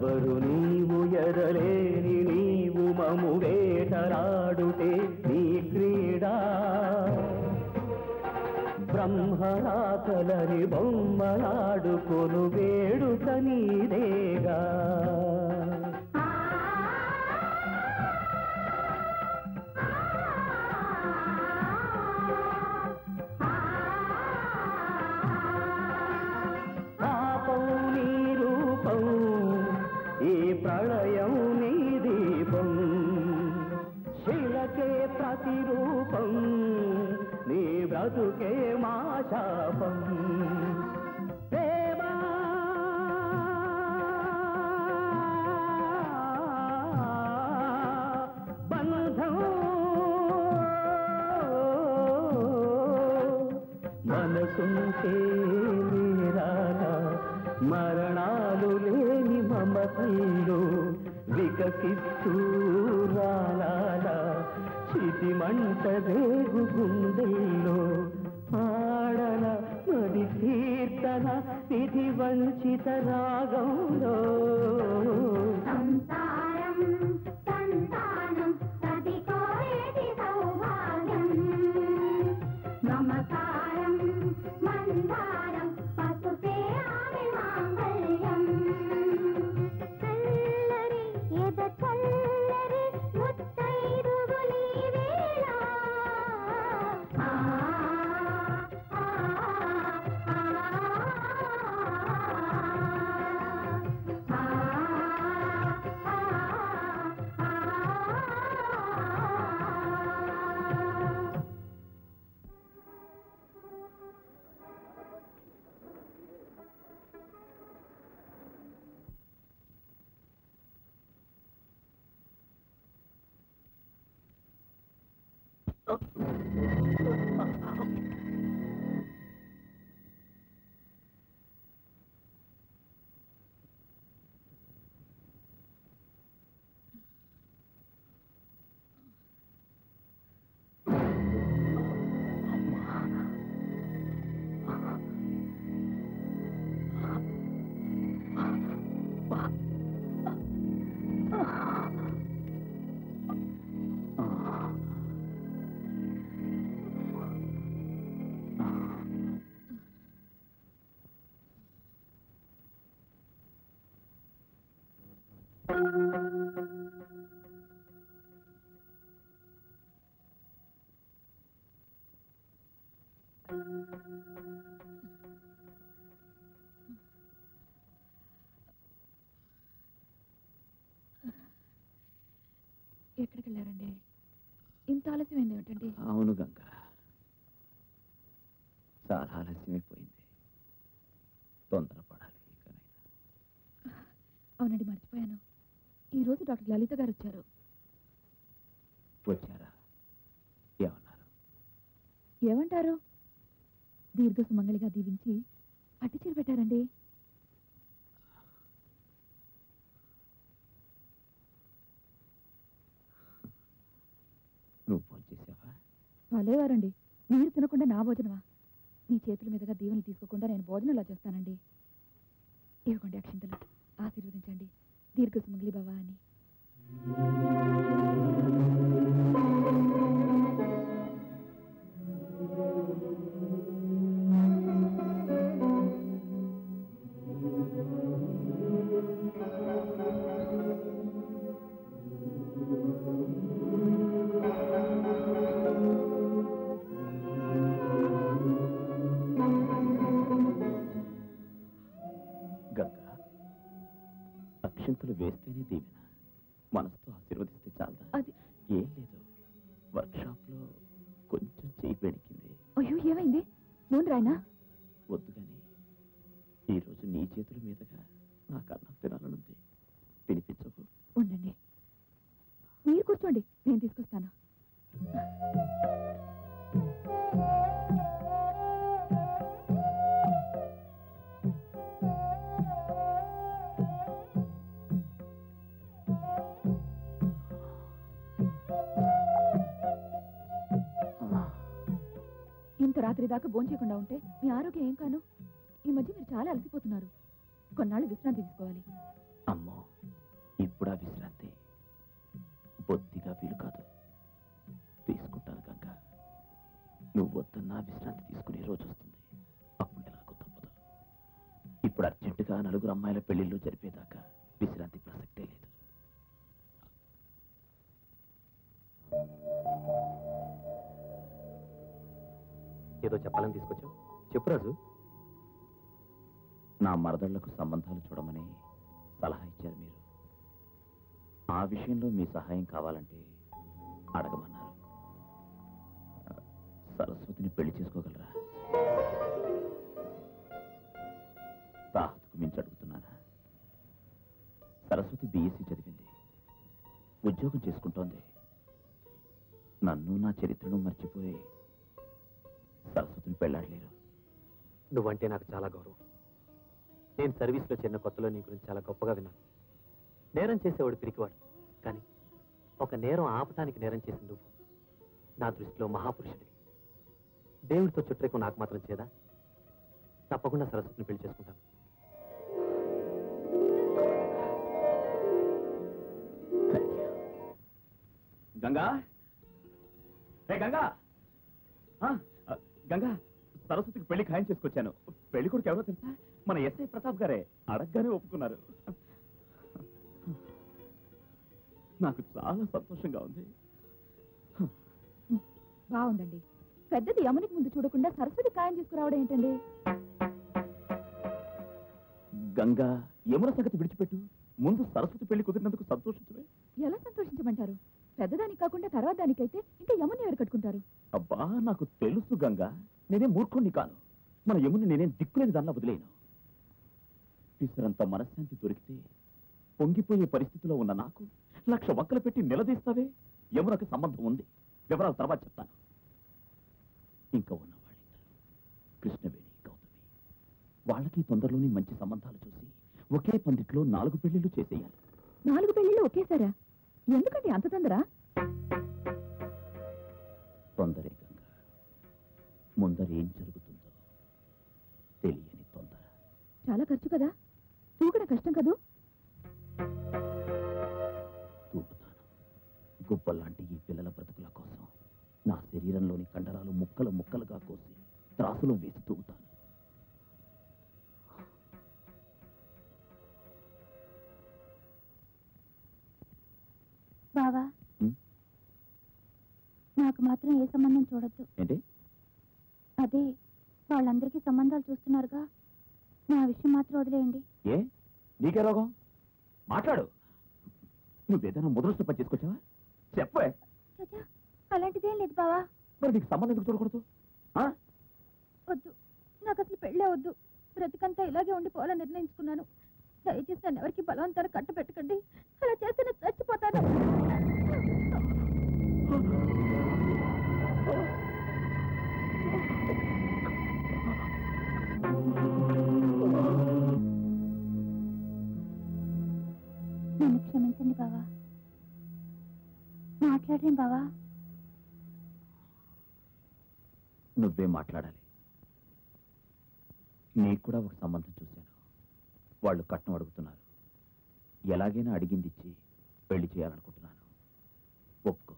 ఎవరు నీవు ఎదలేని నీవు మము వేటలాడుతే నీ క్రీడా బ్రహ్మరాతలని బొమ్మలాడుకొను వేడుక నీదేగా పాపం నీ రూపం ఈ ప్రళయం నీ దీపం శిలకే ప్రతిరూపం నీ బ్రతుకే మా శాపం ప్రేమా బంధం మనసుంటే నీరాలా మరణాలు లేని మమతల్లో వికసిస్తూ రాలాలా చితి మంట రేగు గుండెల్లో పాడన మడి కీర్తన విధి వంచిత రాగంలో సంసారం సంతానం ప్రతి కోరేటి సౌభాగ్యం మమకారం మందారం పసుపే ఆమె మాంగళ్యం చల్లరి ఎద చల్లరి ముత్తైదుగులి వేళ ఆ ఆ ఎక్కడికి వెళ్ళారండి ఇంత ఆలస్యమైంది ఏమిటండి అవును గంగ చాలా ఆలస్యమైపోయింది తొందరపడాలి ఇకనైనా అవునండి మర్చిపోయాను ఈ రోజు డాక్టర్ లలిత గారు వచ్చారు వచ్చారా ఏమన్నారు ఏమంటారు దీర్ఘ సుమంగళిగా దీవించి అట్టి చీర పెట్టారండి నువ్వు ఫోన్ చేసావా భలేవారండి మీరు తినకుండా నా భోజనమా మీ చేతుల మీదుగా దీవెనలు తీసుకోకుండా నేను భోజనం ఇలా చేస్తానండి ఇవ్వకండి అక్షింతలు ఆశీర్వదించండి దీర్ఘ సుమంగళి భవ అని గంగ అక్షింతలు వేస్తేనే దీవెన మనసుతో ఆశీర్వదిస్తే చాలదా అది ఏం లేదు వర్క్షాప్ లో కొంచెం చేయి పెణికింది అయ్యో ఏమైంది నూనె రాయనా వద్దు కానీ ఈరోజు నీ చేతుల మీదుగా నాకు అన్నం తినాలనుంది తినిపించవు ఉండండి మీరు కూర్చోండి నేను తీసుకొస్తాను ఇంత రాత్రి దాకా భోంచేయకుండా ఉంటే మీ ఆరోగ్యం ఏం కాను ఈ మధ్య మీరు చాలా అలసిపోతున్నారు కొన్నాళ్ళు విశ్రాంతి తీసుకోవాలి అమ్మో ఇప్పుడు ఆ విశ్రాంతి బొత్తిగా వీలు కాదు తీసుకుంటాను గంగా నువ్వు వద్దన్నా విశ్రాంతి తీసుకునే రోజు వస్తుంది అప్పుడు ఎలాగో తప్పదు ఇప్పుడు అర్జెంటుగా నలుగురు అమ్మాయిల పెళ్లిళ్ళు జరిపేదాకా విశ్రాంతి ప్రసక్తే లేదు ఏదో చెప్పాలని తీసుకొచ్చావు చెప్పు రాజు నా మరదళ్లకు సంబంధాలు చూడమని సలహా ఇచ్చారు మీరు ఆ విషయంలో మీ సహాయం కావాలంటే అడగమన్నారు ఆ, సరస్వతిని పెళ్లి చేసుకోగలరా తాహతుకు మించి అడుగుతున్నానా సరస్వతి బీఎస్సీ చదివింది ఉద్యోగం చేసుకుంటోంది నన్ను నా చరిత్రను మర్చిపోయి సరస్వతిని పెళ్ళాడలేరు నువ్వంటే నాకు చాలా గౌరవం నేను సర్వీస్లో చేరిన కొత్తలో నీ గురించి చాలా గొప్పగా విన్నాను నేరం చేసేవాడు పిరికివాడు కానీ ఒక నేరం ఆపటానికి నేరం చేసిన నువ్వు నా దృష్టిలో మహాపురుషుడివి దేవుడితో చుట్టరేకం నాకు మాత్రం చేదా తప్పకుండా సరస్వతిని పెళ్లి చేసుకుంటాను థ్యాంక్ యూ గంగా ఏ గంగా ఆ, ఆ, గంగా సరస్వతికి పెళ్లి ఖాయం చేసుకొచ్చాను పెళ్లి కొడుకు ఎవరో తెలుసా మన ఎస్ఐ ప్రతాప్ గారే అడగగానే ఒప్పుకున్నారు నాకు చాలా సంతోషంగా ఉంది బాగుందండి పెద్దది యమునికి ముందు చూడకుండా సరస్వతి ఖాయం తీసుకురావడం ఏంటండి గంగా యమున సంగతి విడిచిపెట్టు ముందు సరస్వతి పెళ్లి కుదిరినందుకు సంతోషించవే ఎలా సంతోషించమంటారు పెద్దదానికి కాకుండా తర్వాత దానికైతే ఇంకా యముని ఎవరు కట్టుకుంటారు అబ్బా నాకు తెలుసు గంగా నేనే మూర్ఖుణ్ణి కాను మన యముని నేనేం దిక్కులేని దానిలా వదిలేను పిసరంత మనశ్శాంతి దొరికితే పొంగిపోయే పరిస్థితిలో ఉన్న నాకు లక్ష వక్కలు పెట్టి నిలదీస్తావే యమునకు సంబంధం ఉంది వివరాలు తర్వాత చెప్తాను ఇంకా ఉన్న వాళ్ళిద్దరు కృష్ణవేణి గౌతమి వాళ్ళకి తొందరలోనే మంచి సంబంధాలు చూసి ఒకే పందిట్లో నాలుగు పెళ్లిళ్ళు చేసేయాలి నాలుగు పెళ్లిళ్ళు ఒకేసారా ఎందుకండి అంత తొందర తొందరే గంగా ముందర ఏం జరుగుతుందో తెలియని తొందర చాలా ఖర్చు కదా తూకడం కష్టం కదూ తూగుతాను గుబ్బల్లాంటి ఈ పిల్లల బ్రతుకుల కోసం నా శరీరంలోని కండరాలు ముక్కలు ముక్కలుగా కోసి త్రాసులో వేసి తూగుతాను బావా ఉం? నాకు మాత్రం ఏ సంబంధం చూడొద్దు ఏంటి అదే వాళ్ళందరికీ సంబంధాలు చూస్తున్నారుగా నా విషయం మాత్రం వదిలేయండి ఏ నీకే రోగం మాట్లాడు నువ్వేదైనా ముదృష్ట పని చేసుకొచ్చావా చెప్పే చచ్చా అలాంటిదేం లేదు బావా మరి నీకు సంబంధం ఎందుకు చూడకూడదు ఆ? వద్దు నాకు అసలు పెళ్ళే వద్దు బ్రతికంతా ఇలాగే ఉండిపోవాలని నిర్ణయించుకున్నాను దయచేసి నన్ను ఎవరికి బలవంతాన్ని కట్టు పెట్టకండి అలా చేస్తే నేను చచ్చిపోతాను నన్ను క్షమించండి బావా మాట్లాడండి బావా నువ్వే మాట్లాడాలి నీకు కూడా ఒక సంబంధం చూశాను వాళ్ళు కట్నం అడుగుతున్నారు ఎలాగైనా అడిగింది ఇచ్చి పెళ్లి చేయాలనుకుంటున్నాను ఒప్పుకో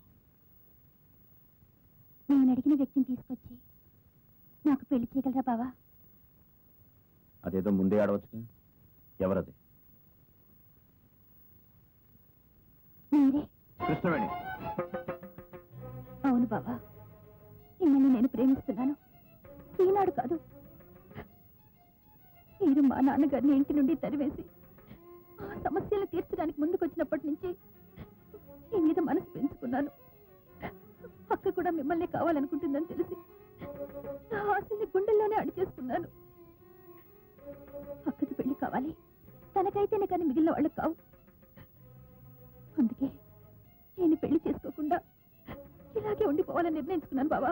నేను అడిగిన వ్యక్తిని తీసుకొచ్చి నాకు పెళ్లి చేయగలరా బావా అదేదో ముందే ఆడవచ్చుగా ఎవరది మీరే కృష్ణవేణి అవును బాబా మిమ్మల్ని నేను ప్రేమిస్తున్నాను ఈనాడు కాదు మీరు మా నాన్నగారిని ఇంటి నుండి తరివేసి ఆ సమస్యలు తీర్చడానికి ముందుకొచ్చినప్పటి నుంచి మీ మీద మనసు పెంచుకున్నాను అక్క కూడా మిమ్మల్ని కావాలనుకుంటుందని తెలిసి నా ఆశని గుండెల్లోనే అడిచేసుకున్నాను అక్కకి పెళ్లి కావాలి తనకైతేనే కానీ మిగిలిన వాళ్ళకి కావు అందుకే నేను పెళ్లి చేసుకోకుండా ఇలాగే ఉండిపోవాలని నిర్ణయించుకున్నాను బాబా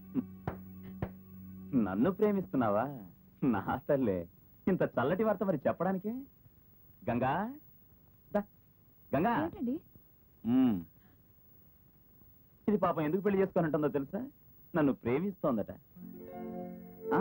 నన్ను ప్రేమిస్తున్నావా నా తల్లే ఇంత చల్లటి వార్త మరి చెప్పడానికే గంగా దా, గంగా ఏంటండి మ్మ్. ఇది పాపం ఎందుకు పెళ్లి చేసుకోనంటుందో తెలుసా నన్ను ప్రేమిస్తోందట ఆ,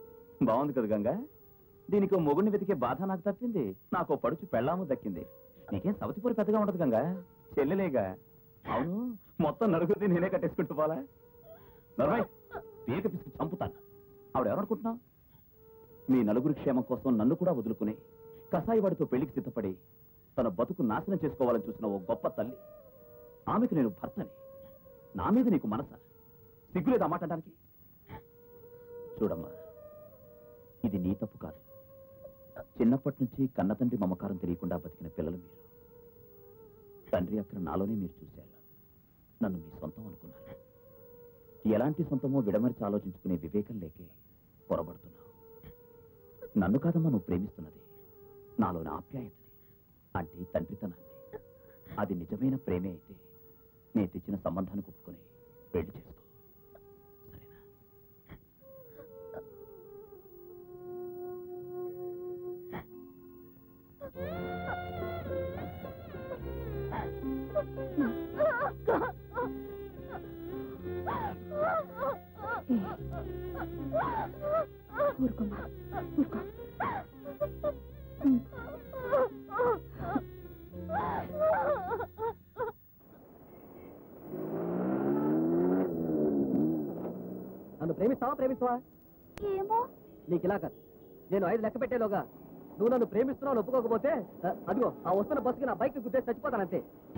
బాగుంది కదా గంగా దీనికి ఓ మొగుడిని వెతికే బాధ నాకు తప్పింది నాకు ఓ పడుచు పెళ్ళాము దక్కింది నీకేం సవతిపూరి పెద్దగా ఉండదు గంగా చెల్లెలేగా అవును మొత్తం నలుగురిది నేనే కట్టేసుకుంటూ పోలా నర్మయ్ పీక పిసికి చంపుతాను ఆవిడ ఎవరనుకుంటున్నావు మీ నలుగురి క్షేమం కోసం నన్ను కూడా వదులుకుని కసాయివాడితో పెళ్లికి సిద్ధపడి తన బతుకు నాశనం చేసుకోవాలని చూసిన ఓ గొప్ప తల్లి ఆమెకు నేను భర్తని నా మీద నీకు మనస సిగ్గులేదు ఆ మాట అనడానికి చూడమ్మా ఇది నీ తప్పు కాదు చిన్నప్పటి నుంచి కన్నతండ్రి మమకారం తెలియకుండా బతికిన పిల్లలు మీరు తండ్రి అక్కడ నాలోనే మీరు చూశారు నన్ను మీ సొంతం అనుకున్నారు ఎలాంటి సొంతమో విడమరిచి ఆలోచించుకునే వివేకం లేకే పొరబడుతున్నావు నన్ను కాదమ్మా నువ్వు ప్రేమిస్తున్నది నాలోని ఆప్యాయతని అంటే తండ్రితనాన్ని అది నిజమైన ప్రేమే అయితే నేను తెచ్చిన సంబంధానికి ఒప్పుకొని పెళ్లి చేసుకో సరేనా ఊరుకోమ్మా ఊరుకో ఉమ్. నన్ను ప్రేమిస్తావా ప్రేమిస్తావా ఏమో నీకు ఇలా కాదు నేను ఐదు లెక్క పెట్టేలోగా నువ్వు నన్ను ప్రేమిస్తున్నావు అని ఒప్పుకోకపోతే ఆ, అదిగో ఆ వస్తున్న బస్సుకి నా బైక్ గుద్దేసి చచ్చిపోతానంతే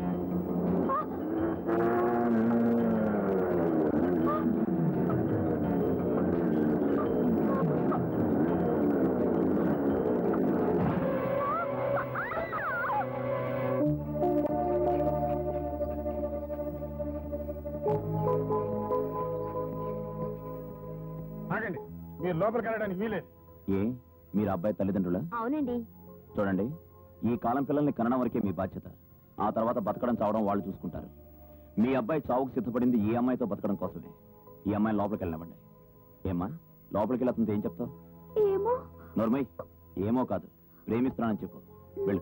ఆగండి మీరు లోపలికి వెళ్ళడానికి వీలేదు ఏ మీరు అబ్బాయి తల్లిదండ్రులా అవునండి చూడండి ఈ కాలం పిల్లల్ని కనడం వరకే మీ బాధ్యత ఆ తర్వాత బతకడం చావడం వాళ్ళు చూసుకుంటారు మీ అబ్బాయి చావుకు సిద్ధపడింది ఈ అమ్మాయితో బతకడం కోసమే ఈ అమ్మాయి లోపలికి వెళ్ళనివ్వండి ఏమ్మా లోపలికి వెళ్ళి అతనితో ఏం చెప్తావు ఏమో నోర్మయ్ ఏమో కాదు ప్రేమిస్తున్నానని చెప్పు వెళ్ళు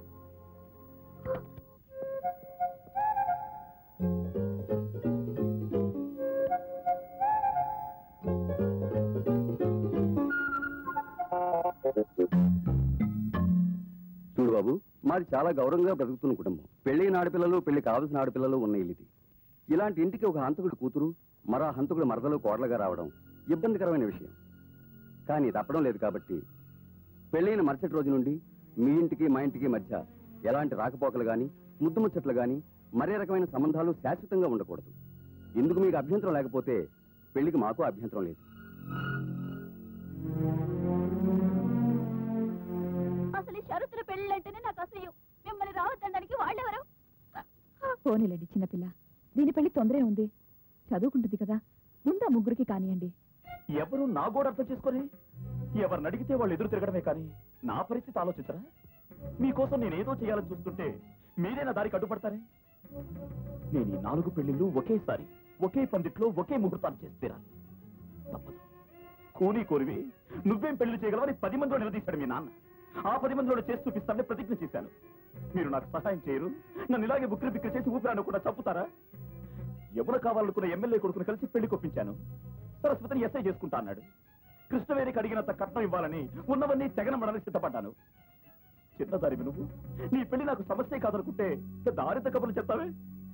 చూడు బాబు మాది చాలా గౌరవంగా బ్రతుకుతున్న కుటుంబం పెళ్లి ఆడపిల్లలు పెళ్లి కావలసిన ఆడపిల్లలు ఉన్న ఇల్లు ఇది ఇలాంటి ఇంటికి ఒక హంతకుడు కూతురు మరో హంతకుడు మరదలు కోడలుగా రావడం ఇబ్బందికరమైన విషయం కానీ తప్పడం లేదు కాబట్టి పెళ్ళైన మరుసటి రోజు నుండి మీ ఇంటికి మా ఇంటికి మధ్య ఎలాంటి రాకపోకలు గాని ముద్దు ముచ్చట్లు గాని మరే రకమైన సంబంధాలు శాశ్వతంగా ఉండకూడదు ఇందుకు మీకు అభ్యంతరం లేకపోతే పెళ్లికి మాకు అభ్యంతరం లేదు అసలు ఈ షరతుల పెళ్ళంటేనే నాకు అసహ్యం మిమ్మల్ని రావద్దనడానికి వాళ్ళెవరు పోనీలేండి చిన్నపిల్ల దీని పెళ్లి తొందరే ఉంది చదువుకుంటుంది కదా ముందు ఆ ముగ్గురికి కానియండి ఎవరు నా కూడా అర్థం చేసుకొని ఎవరిని అడిగితే వాళ్ళు ఎదురు తిరగడమే కానీ నా పరిస్థితి ఆలోచించరా మీకోసం నేను ఏదో చేయాలని చూస్తుంటే మీరే నా దారికి అడ్డుపడతారే నేను ఈ నాలుగు పెళ్లిళ్ళు ఒకేసారి ఒకే పందిట్లో ఒకే ముహూర్తాలు చేసి తీరాలి తప్పదు కూని కోరివి నువ్వేం పెళ్లి చేయగలవని పది మందిలో నిలదీశాడు మీ నాన్న ఆ పది మందిలో చేసి చూపిస్తానని ప్రతిజ్ఞ చేశాను మీరు నాకు సహాయం చేయరు నన్ను ఇలాగే బుక్కిరి బిక్కిరి చేసి ఊపిరాను కూడా చంపుతారా ఎవరు కావాలనుకున్న ఎమ్మెల్యే కొడుకును కలిసి పెళ్లి కొప్పించాను సరస్వతిని ఎస్ఐ చేసుకుంటా అన్నాడు కృష్ణవేరికి అడిగినంత కట్నం ఇవ్వాలని ఉన్నవన్నీ తెగనమ్మడానికి సిద్ధపడ్డాను చిన్నదారివి నువ్వు నీ పెళ్లి నాకు సమస్య కాదనుకుంటే ఇక దారిత కబుర్లు చెప్తావే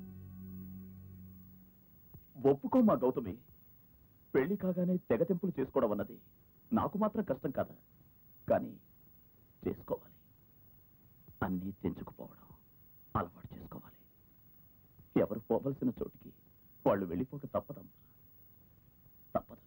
ఒప్పుకో మా గౌతమి పెళ్లి కాగానే తెగతెంపులు చేసుకోవడం అన్నది నాకు మాత్రం కష్టం కాదా కానీ చేసుకోవాలి అన్నీ తెంచుకుపోవడం అలవాటు చేసుకోవాలి ఎవరు పోవలసిన చోటికి వాళ్ళు వెళ్ళిపోక తప్పదమ్మా తప్పదు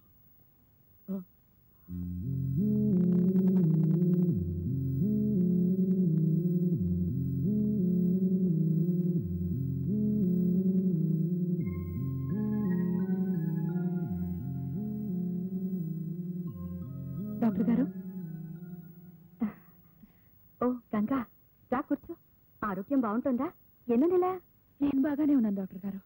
డాక్టర్ గారు ఓ గంగా రా కూర్చో ఆరోగ్యం బాగుంటుందా ఎన్నో నెల నేను బాగానే ఉన్నాను డాక్టర్ గారు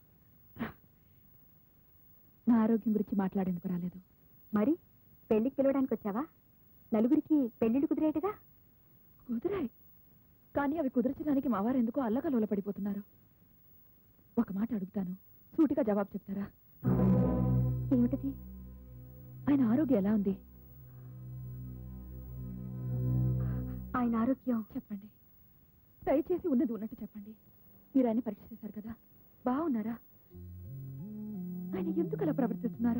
నా ఆరోగ్యం గురించి మాట్లాడేందుకు రాలేదు మరి పెళ్లికి పిలవడానికి వచ్చావా నలుగురికి పెళ్లిళ్ళు కుదిరేట్టుగా కుదిరాయి కానీ అవి కుదర్చడానికి మా వారు ఎందుకో అల్లకలోల పడిపోతున్నారు ఒక మాట అడుగుతాను సూటిగా జవాబు చెప్తారా ఏమిటది ఆయన ఆరోగ్యం ఎలా ఉంది ఆయన ఆరోగ్యం చెప్పండి దయచేసి ఉన్నది ఉన్నట్టు చెప్పండి మీరు ఆయన పరీక్ష చేశారు కదా బాగున్నారా ఆయన ఎందుకు అలా ప్రవర్తిస్తున్నారు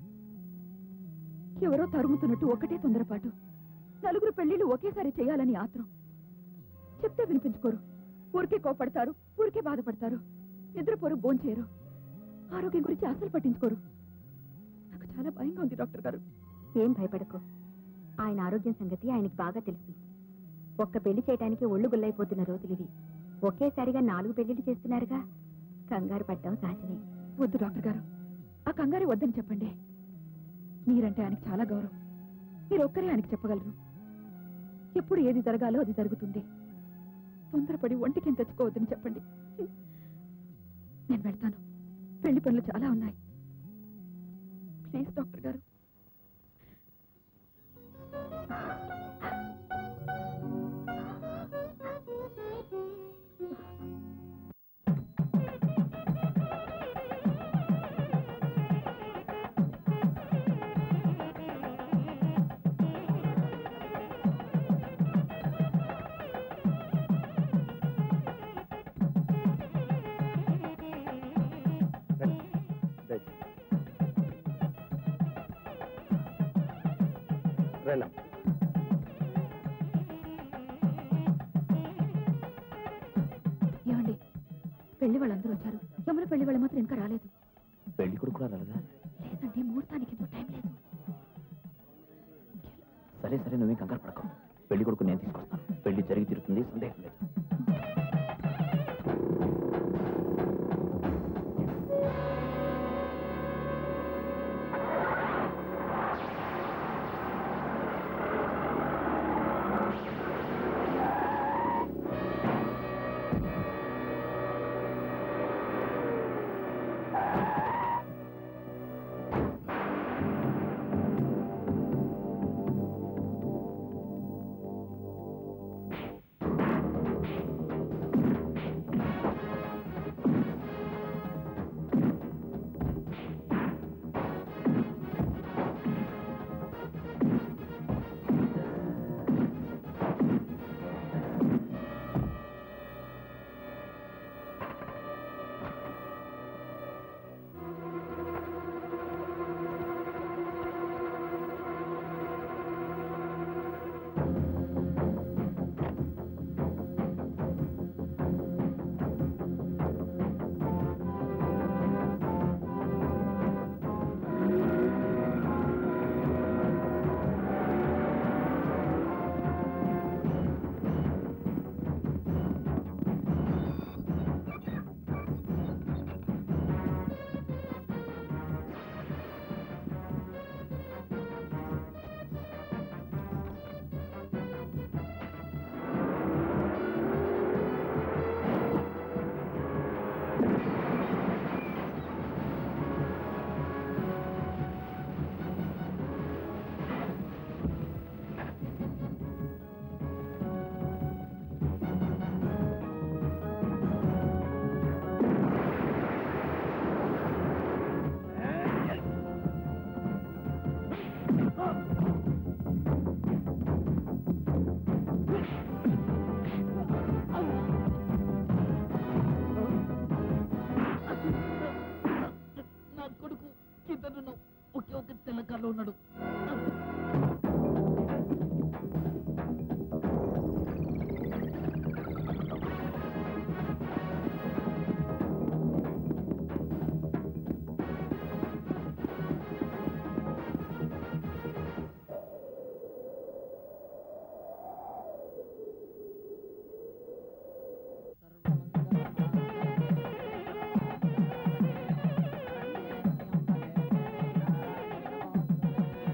ఎవరో తరుముతున్నట్టు ఒకటే తొందరపాటు నలుగురు పెళ్లిళ్ళు ఒకేసారి చేయాలని ఆత్రం చెప్తే వినిపించుకోరు ఊరికే కోపడతారు ఊరికే బాధపడతారు నిద్రపోరు భోంచేయరు ఆరోగ్యం గురించి అసలు పట్టించుకోరు నాకు చాలా భయంగా ఉంది డాక్టర్ గారు ఏం భయపడకు ఆయన ఆరోగ్యం సంగతి ఆయనకి బాగా తెలుసు ఒక్క పెళ్లి చేయడానికి ఒళ్ళు గుల్లైపోతున్న రోజులివి ఒకేసారిగా నాలుగు పెళ్లిళ్ళు చేస్తున్నారుగా కంగారు పడ్డం సహజమే వద్దు డాక్టర్ గారు ఆ కంగారే వద్దని చెప్పండి మీరంటే ఆయనకి చాలా గౌరవం మీరు ఒక్కరే ఆయనకి చెప్పగలరు ఎప్పుడు ఏది జరగాలో అది జరుగుతుంది తొందరపడి ఒంటికేం తెచ్చుకోవద్దని చెప్పండి నేను వెళ్తాను పెళ్లి పనులు చాలా ఉన్నాయి ప్లీజ్ డాక్టర్ గారు రండి ఏమండి పెళ్లి వాళ్ళందరూ వచ్చారు యమున పెళ్లి వాళ్ళు మాత్రం ఇంకా రాలేదు పెళ్లి కొడుకు కూడా రాలేదా లేదండి ముహూర్తానికి ఎంతో టైం లేదు సరే సరే నువ్వే కంగారు పడకు పెళ్లి కొడుకు నేను తీసుకొస్తాను పెళ్లి జరిగి తీరుతుంది సందేహం లేదు నా కొడుకు ఇతను ఒకే ఒక తెల్లకారులో ఉన్నాడు సర్వమంగళమాంగళ్యం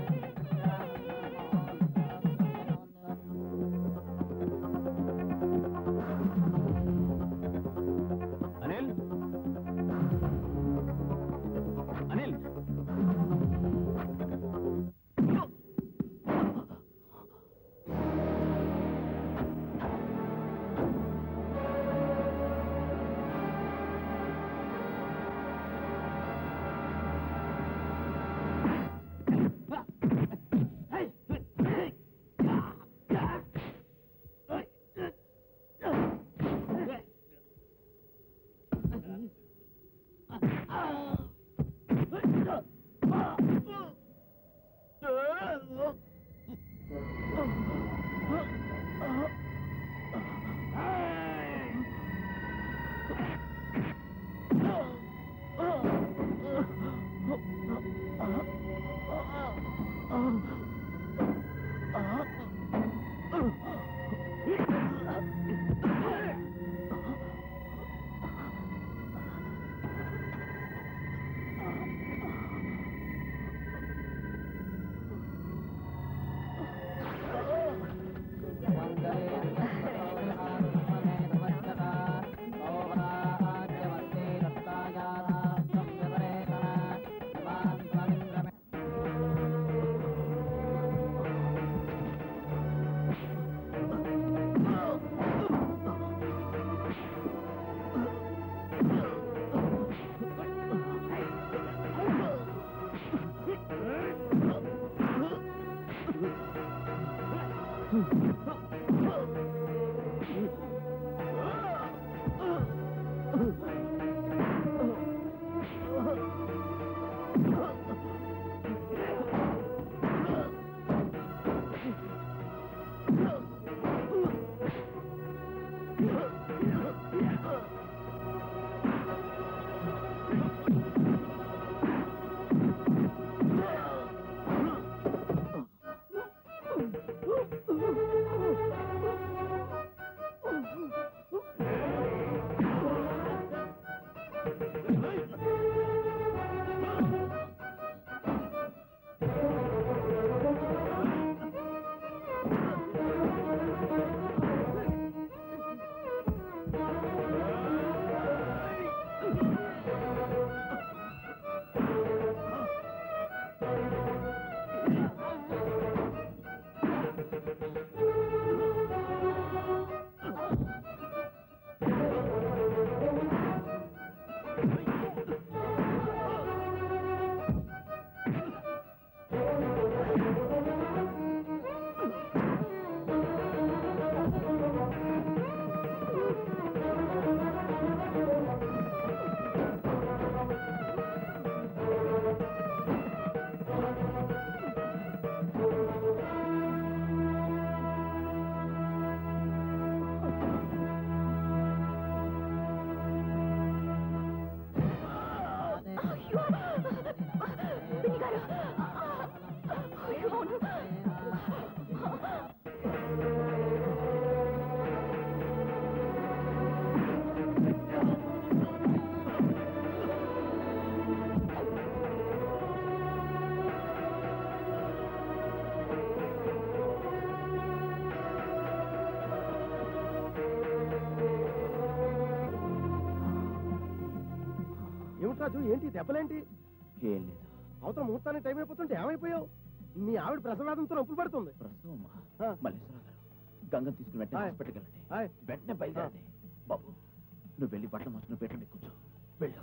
ఏమిటి రాజు ఏంటి దెబ్బలేంటి ఏం లేదు అవతల ముహూర్తానికి టైం అయిపోతుంటే ఏమైపోయావు మీ ఆవిడ ప్రసవేదంతో నొప్పులు పడుతుంది ప్రసవమ్మా ఆ. మల్లేశ్వరరావు గారు గంగం తీసుకుని వెంటనే ఆయ్. హాస్పిటల్కి వెళ్ళండి ఆయ్. వెంటనే బయలుదేరండి బాబు నువ్వు వెళ్ళి బట్టలు మార్చుకుని పెట్టండి కూర్చో వెళ్ళు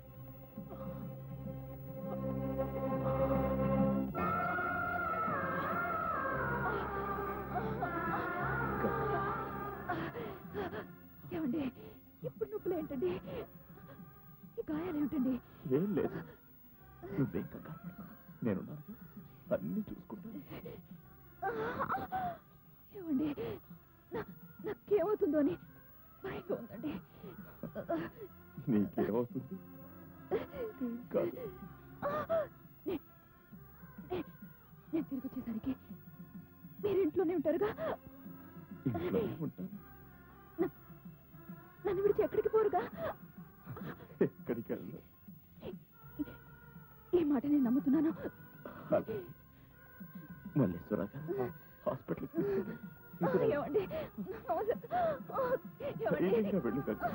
ఏమండి ఇప్పుడు నొప్పులు ఏంటండి ఈ గాయాలు ఏమిటండి ఏం లేదు నువ్వేం కంగారు పడకు. నేనున్నాను అన్ని చూసుకుంటాను ఏమండి నా- నాకేమవుతుందో అని భయంగా ఉందండి నీకేమవుతుంది ఏం కాదు నే- నే- నేను తిరిగి వచ్చేసరికి మీరు ఇంట్లోనే ఉంటారుగా ఇంట్లోనే ఉంటాను నన్ను విడిచి ఎక్కడికి పోరుగా ఎక్కడికి వెళ్ళను ఈ మాట నేను నమ్ముతున్నాను అలాగే. మల్లేశ్వరరావు గారు హాస్పిటల్కి తీసుకెళ్ళి తీసుకురండి. ఏమండి ఏమండి ధైర్యంగా వెళ్ళు గంగ.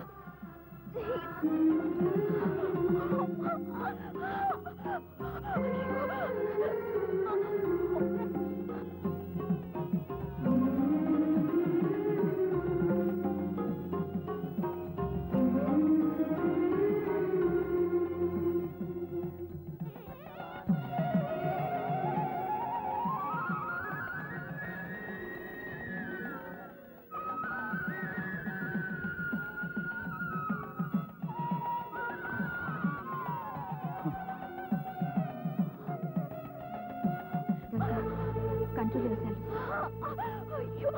కంట్రోల్ చేశారు అయ్యో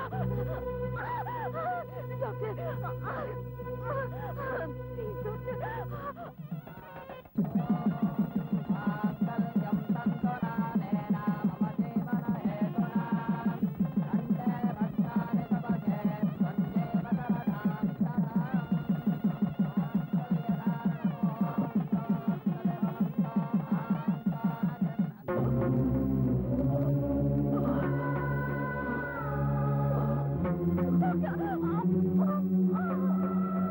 డాక్టర్ ప్లీజ్ డాక్టర్ ఆ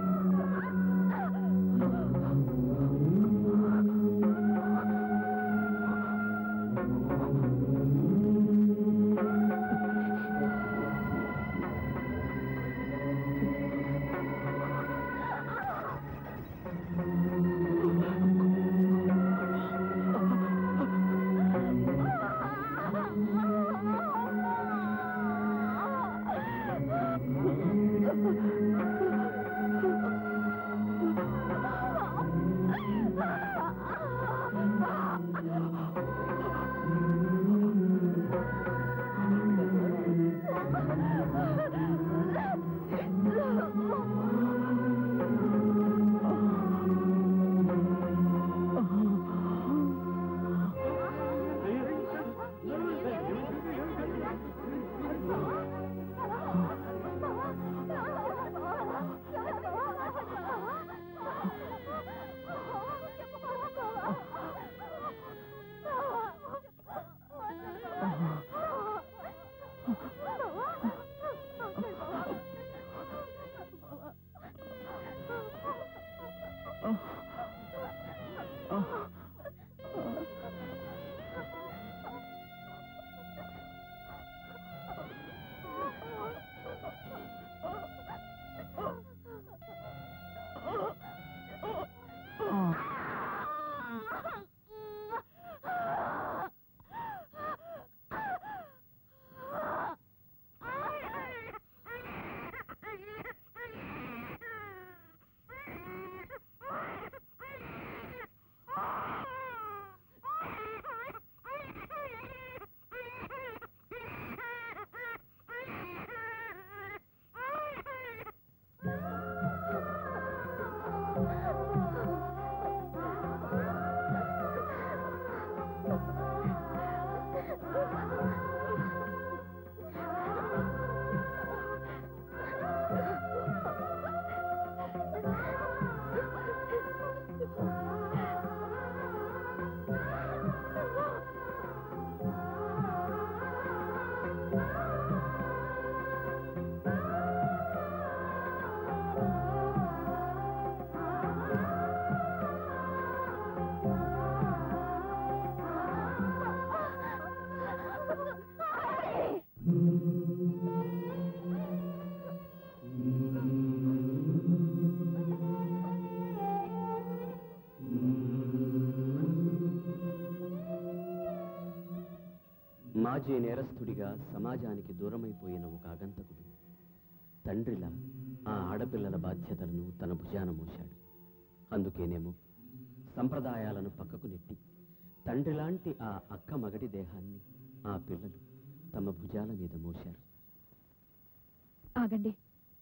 మాజీ నేరస్తుడిగా సమాజానికి దూరమైపోయిన ఒక ఆగంతకుడు తండ్రిలా ఆ ఆడపిల్లల బాధ్యతలను తన భుజాన మోశాడు అందుకేనేమో సంప్రదాయాలను పక్కకు నెట్టి తండ్రిలాంటి ఆ అక్క మగడి దేహాన్ని ఆ పిల్లలు తమ భుజాల మీద మోశారు ఆగండి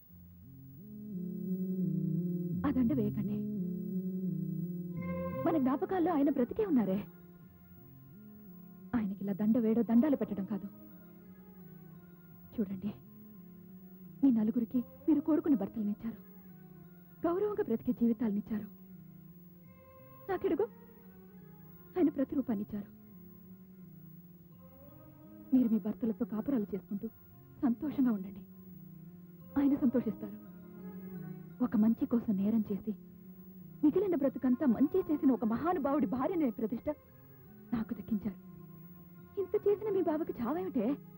ఆ దండ వేయకండి మన జ్ఞాపకాల్లో ఆయన బ్రతికే ఉన్నారే ఆయనకి ఇలా దండ వేయడో దండాలు పెట్టడం కాదు చూడండి మీ నలుగురికి మీరు కోరుకున్న భర్తలనిచ్చారు గౌరవంగా బ్రతికే జీవితాలనిచ్చారు నాకెడుగు ఆయన ప్రతిరూపాన్నిచ్చారు మీరు మీ భర్తలతో కాపురాలు చేసుకుంటూ సంతోషంగా ఉండండి ఆయన సంతోషిస్తారు ఒక మంచి కోసం నేరం చేసి మిగిలిన బ్రతుకంతా మంచి చేసిన ఒక మహానుభావుడి భార్యనే ప్రతిష్ట నాకు దక్కించారు ఇంత చేసిన మీ బావకి చావేమిటే